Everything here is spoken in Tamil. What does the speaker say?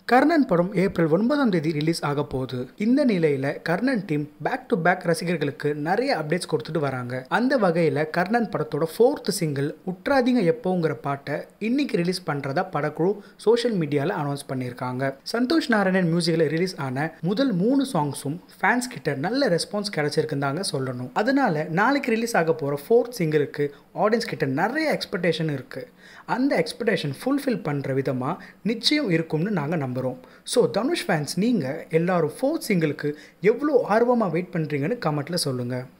கர்ணன் படம் ஏப்ரல் ஒன்பதாம் தேதி ரிலீஸ் ஆக போகுது இந்த நிலையில Karnan team back to back ரசிகர்களுக்கு நிறைய அப்டேட்ஸ் கொடுத்துட்டு வராங்க அந்த வகையில கர்ணன் படத்தோட ஃபோர்த் சிங்கிள் உற்றாதீங்க எப்போங்கிற பாட்டை இன்னைக்கு ரிலீஸ் பண்றதா படக்குழு சோஷியல் மீடியால அனௌன்ஸ் பண்ணியிருக்காங்க சந்தோஷ் நாராயணன் மியூசிக்ல ரிலீஸ் ஆன முதல் மூணு சாங்ஸும் ஃபேன்ஸ் கிட்ட நல்ல ரெஸ்பான்ஸ் கிடைச்சிருக்குன்னு தாங்க சொல்லணும் அதனால நாளைக்கு ரிலீஸ் ஆக போற ஃபோர்த் சிங்கிளுக்கு ஆடியன்ஸ் கிட்ட நிறைய எக்ஸ்பெக்டேஷன் இருக்கு அந்த எக்ஸ்பெக்டேஷன் ஃபுல்ஃபில் பண்ணுற விதமாக நிச்சயம் இருக்கும்னு நாங்கள் நம்புகிறோம் ஸோ தனுஷ் ஃபேன்ஸ் நீங்கள் எல்லாரும் ஃபோர்த் சிங்கிளுக்கு எவ்வளோ ஆர்வமாக வெயிட் பண்ணுறீங்கன்னு கமெண்ட்டில் சொல்லுங்கள்